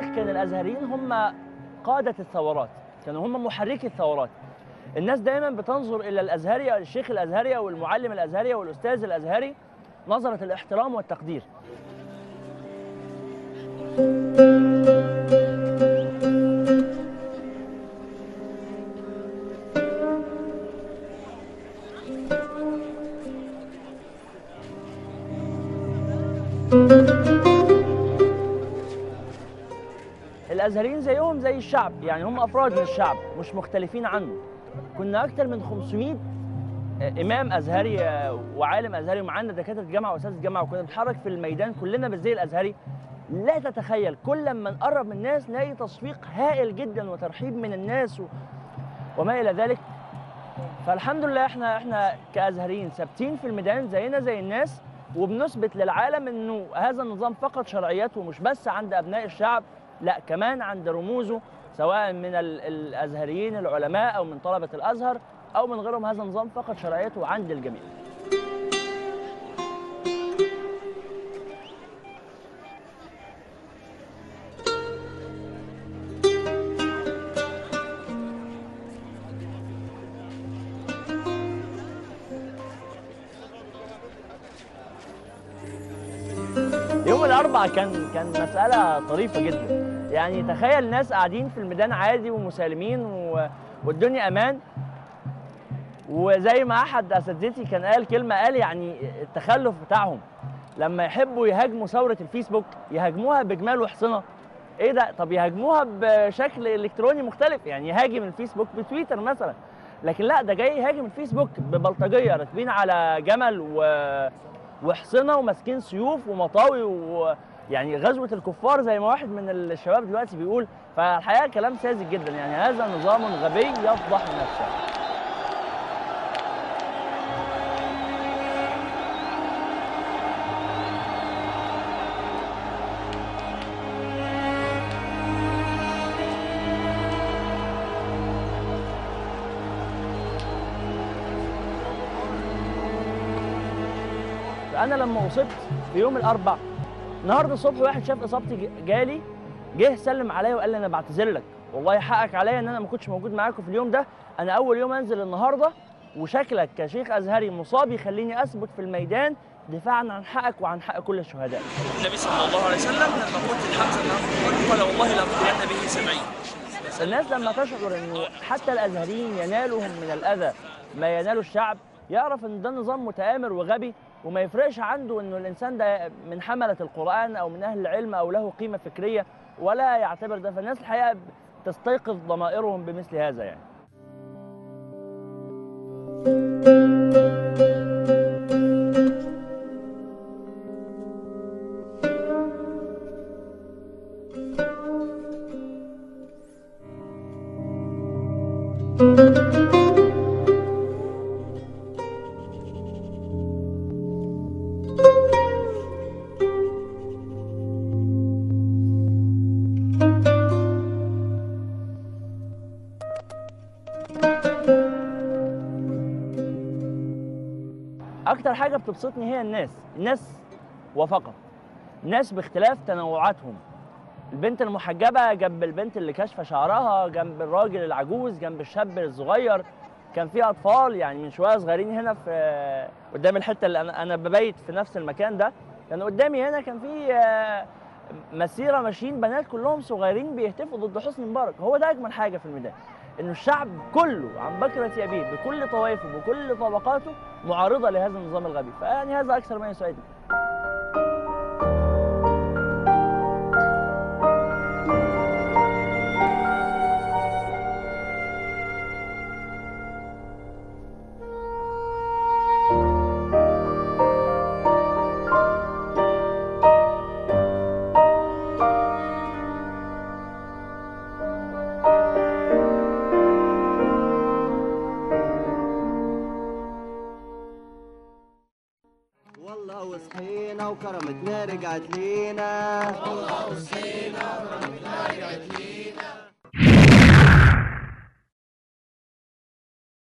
كان الازهريين هم قاده الثورات كانوا هم محركي الثورات الناس دايما بتنظر الى الازهري الشيخ الازهري او المعلم الازهري او الاستاذ الازهري نظره الاحترام والتقدير الازهريين زيهم زي الشعب يعني هم افراد من الشعب مش مختلفين عنه كنا اكثر من 500 امام ازهري وعالم ازهري ومعانا دكاتره جامعه واساتذه جامعه وكنا بنتحرك في الميدان كلنا بالزي الازهري لا تتخيل كل ما نقرب من الناس نلاقي تصفيق هائل جدا وترحيب من الناس و... وما الى ذلك فالحمد لله احنا احنا كازهريين ثابتين في الميدان زينا زي الناس وبنثبت للعالم انه هذا النظام فقط شرعيته مش بس عند ابناء الشعب لا كمان عند رموزه سواء من ال- الازهريين العلماء او من طلبه الازهر او من غيرهم هذا النظام فقط شرعيته عند الجميع يوم الاربعاء كان كان مساله طريفه جدا يعني تخيل ناس قاعدين في الميدان عادي ومسالمين و... والدنيا امان وزي ما احد اساتذتي كان قال كلمه قال يعني التخلف بتاعهم لما يحبوا يهاجموا ثوره الفيسبوك يهاجموها بجمال وحصنه ايه ده طب يهاجموها بشكل الكتروني مختلف يعني يهاجم الفيسبوك بتويتر مثلا لكن لا ده جاي يهاجم الفيسبوك ببلطجيه راكبين على جمل و... وحصنه وماسكين سيوف ومطاوي ويعني غزوه الكفار زي ما واحد من الشباب دلوقتي بيقول فالحقيقه كلام ساذج جدا يعني هذا نظام غبي يفضح نفسه انا لما اصبت في يوم الاربع النهارده الصبح واحد شاف اصابتي ج- جالي جه سلم عليا وقال لي انا بعتذر لك والله حقك عليا ان انا ما كنتش موجود معاكم في اليوم ده انا اول يوم انزل النهارده وشكلك كشيخ ازهري مصاب يخليني اثبت في الميدان دفاعا عن حقك وعن حق كل الشهداء النبي صلى الله عليه وسلم لما قلت لحمزه بن عبد المطلب قال والله لأقتلن به سبعين الناس لما تشعر انه حتى الازهريين ينالهم من الاذى ما ينال الشعب يعرف ان ده نظام متآمر وغبي وما يفرقش عنده انه الانسان ده من حملة القرآن او من اهل العلم او له قيمة فكرية ولا يعتبر ده فالناس الحقيقة تستيقظ ضمائرهم بمثل هذا يعني اكتر حاجه بتبسطني هي الناس الناس وفقط ناس باختلاف تنوعاتهم البنت المحجبه جنب البنت اللي كاشفه شعرها جنب الراجل العجوز جنب الشاب الصغير كان في اطفال يعني من شويه صغيرين هنا في قدام الحته اللي انا انا ببيت في نفس المكان ده كان قدامي هنا كان في آه، مسيره ماشيين بنات كلهم صغيرين بيهتفوا ضد حسني مبارك هو ده اجمل حاجه في الميدان انه الشعب كله عن بكرة يبيه بكل طوائفه بكل طبقاته معارضه لهذا النظام الغبي فيعني هذا اكثر ما يسعدني والله وصحينا وكرمتنا رجعت لينا والله وصحينا وكرمتنا رجعت لينا